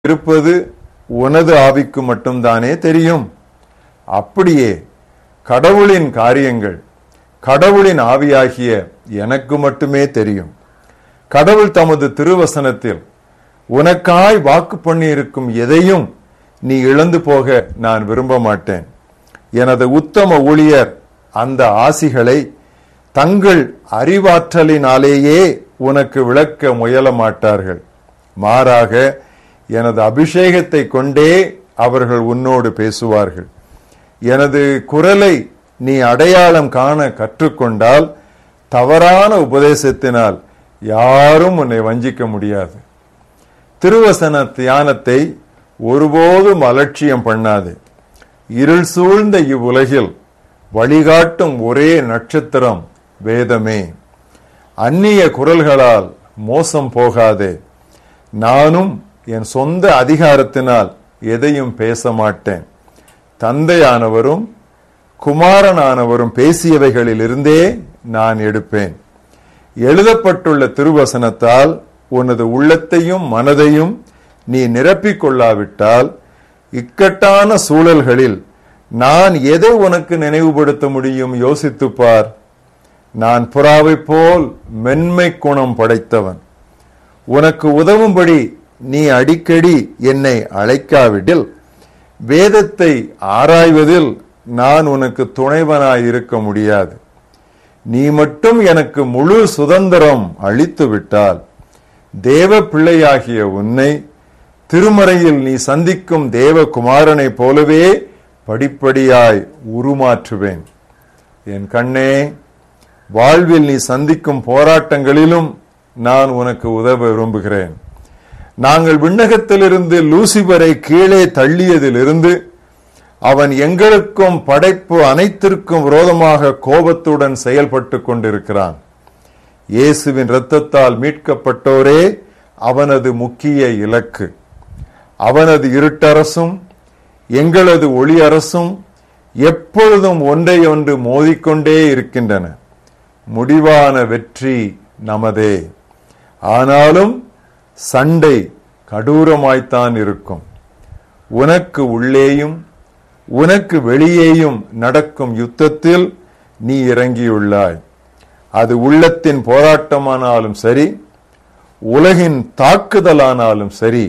இருப்பது உனது ஆவிக்கு மட்டும்தானே தெரியும் அப்படியே கடவுளின் காரியங்கள் கடவுளின் ஆவியாகிய எனக்கு மட்டுமே தெரியும் கடவுள் தமது திருவசனத்தில் உனக்காய் வாக்கு பண்ணியிருக்கும் எதையும் நீ இழந்து போக நான் விரும்ப மாட்டேன் எனது உத்தம ஊழியர் அந்த ஆசிகளை தங்கள் அறிவாற்றலினாலேயே உனக்கு விளக்க முயல மாட்டார்கள் மாறாக எனது அபிஷேகத்தை கொண்டே அவர்கள் உன்னோடு பேசுவார்கள் எனது குரலை நீ அடையாளம் காண கற்றுக்கொண்டால் தவறான உபதேசத்தினால் யாரும் உன்னை வஞ்சிக்க முடியாது திருவசன தியானத்தை ஒருபோதும் அலட்சியம் பண்ணாது இருள் சூழ்ந்த இவ்வுலகில் வழிகாட்டும் ஒரே நட்சத்திரம் வேதமே அந்நிய குரல்களால் மோசம் போகாதே நானும் என் சொந்த அதிகாரத்தினால் எதையும் பேச மாட்டேன் தந்தையானவரும் குமாரனானவரும் பேசியவைகளில் இருந்தே நான் எடுப்பேன் எழுதப்பட்டுள்ள திருவசனத்தால் உனது உள்ளத்தையும் மனதையும் நீ நிரப்பிக் கொள்ளாவிட்டால் இக்கட்டான சூழல்களில் நான் எதை உனக்கு நினைவுபடுத்த முடியும் யோசித்துப் பார் நான் புறாவைப் போல் மென்மை குணம் படைத்தவன் உனக்கு உதவும்படி நீ அடிக்கடி என்னை அழைக்காவிடில் வேதத்தை ஆராய்வதில் நான் உனக்கு துணைவனாய் இருக்க முடியாது நீ மட்டும் எனக்கு முழு சுதந்திரம் அளித்து விட்டால் தேவ பிள்ளையாகிய உன்னை திருமறையில் நீ சந்திக்கும் தேவகுமாரனை போலவே படிப்படியாய் உருமாற்றுவேன் என் கண்ணே வாழ்வில் நீ சந்திக்கும் போராட்டங்களிலும் நான் உனக்கு உதவ விரும்புகிறேன் நாங்கள் விண்ணகத்திலிருந்து லூசிபரை கீழே தள்ளியதிலிருந்து அவன் எங்களுக்கும் படைப்பு அனைத்திற்கும் விரோதமாக கோபத்துடன் செயல்பட்டு கொண்டிருக்கிறான் இயேசுவின் இரத்தத்தால் மீட்கப்பட்டோரே அவனது முக்கிய இலக்கு அவனது இருட்டரசும் எங்களது ஒளி அரசும் எப்பொழுதும் ஒன்றை ஒன்று மோதிக்கொண்டே இருக்கின்றன முடிவான வெற்றி நமதே ஆனாலும் சண்டை கடூரமாய்த்தான் இருக்கும் உனக்கு உள்ளேயும் உனக்கு வெளியேயும் நடக்கும் யுத்தத்தில் நீ இறங்கியுள்ளாய் அது உள்ளத்தின் போராட்டமானாலும் சரி உலகின் தாக்குதலானாலும் சரி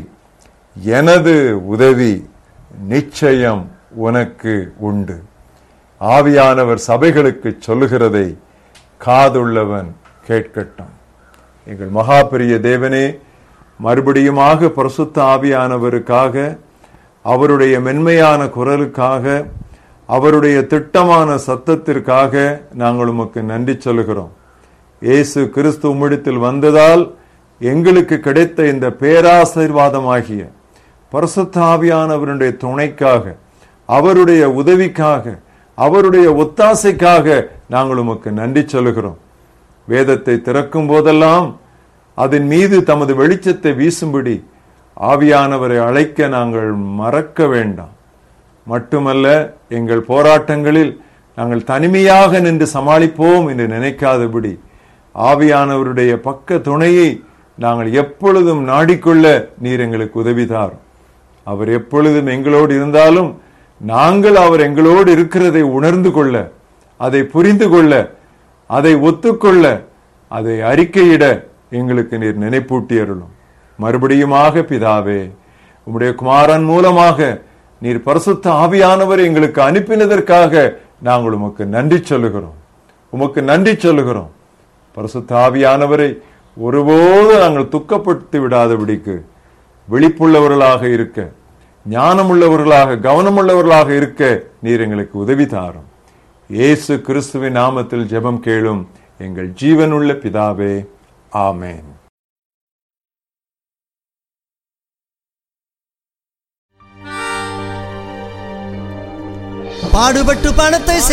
எனது உதவி நிச்சயம் உனக்கு உண்டு ஆவியானவர் சபைகளுக்கு சொல்லுகிறதை காதுள்ளவன் கேட்கட்டும் எங்கள் மகாபெரிய தேவனே மறுபடியுமாக பரிசுத்த ஆவியானவருக்காக அவருடைய மென்மையான குரலுக்காக அவருடைய திட்டமான சத்தத்திற்காக நாங்கள் உமக்கு நன்றி சொல்கிறோம் இயேசு கிறிஸ்து உம்மிடத்தில் வந்ததால் எங்களுக்கு கிடைத்த இந்த பேராசீர்வாதமாகிய பரிசுத்த ஆவியானவருடைய துணைக்காக அவருடைய உதவிக்காக அவருடைய ஒத்தாசைக்காக நாங்கள் உமக்கு நன்றி சொல்லுகிறோம் வேதத்தை திறக்கும் போதெல்லாம் அதன் மீது தமது வெளிச்சத்தை வீசும்படி ஆவியானவரை அழைக்க நாங்கள் மறக்க வேண்டாம் மட்டுமல்ல எங்கள் போராட்டங்களில் நாங்கள் தனிமையாக நின்று சமாளிப்போம் என்று நினைக்காதபடி ஆவியானவருடைய பக்க துணையை நாங்கள் எப்பொழுதும் நாடிக்கொள்ள நீர் எங்களுக்கு உதவிதார் அவர் எப்பொழுதும் எங்களோடு இருந்தாலும் நாங்கள் அவர் எங்களோடு இருக்கிறதை உணர்ந்து கொள்ள அதை புரிந்து கொள்ள அதை ஒத்துக்கொள்ள அதை அறிக்கையிட எங்களுக்கு நீர் நினைப்பூட்டி அருளும் மறுபடியுமாக பிதாவே உம்முடைய குமாரன் மூலமாக நீர் பரிசுத்த ஆவியானவர் எங்களுக்கு அனுப்பினதற்காக நாங்கள் உமக்கு நன்றி சொல்லுகிறோம் உமக்கு நன்றி சொல்லுகிறோம் பரிசுத்த ஆவியானவரை ஒருபோது நாங்கள் துக்கப்படுத்தி விடாதபடிக்கு விழிப்புள்ளவர்களாக இருக்க ஞானமுள்ளவர்களாக கவனமுள்ளவர்களாக இருக்க நீர் எங்களுக்கு உதவி தாரும் இயேசு கிறிஸ்துவின் நாமத்தில் ஜெபம் கேளும் எங்கள் ஜீவனுள்ள பிதாவே ஆமேன் பாடுபட்டு பணத்தை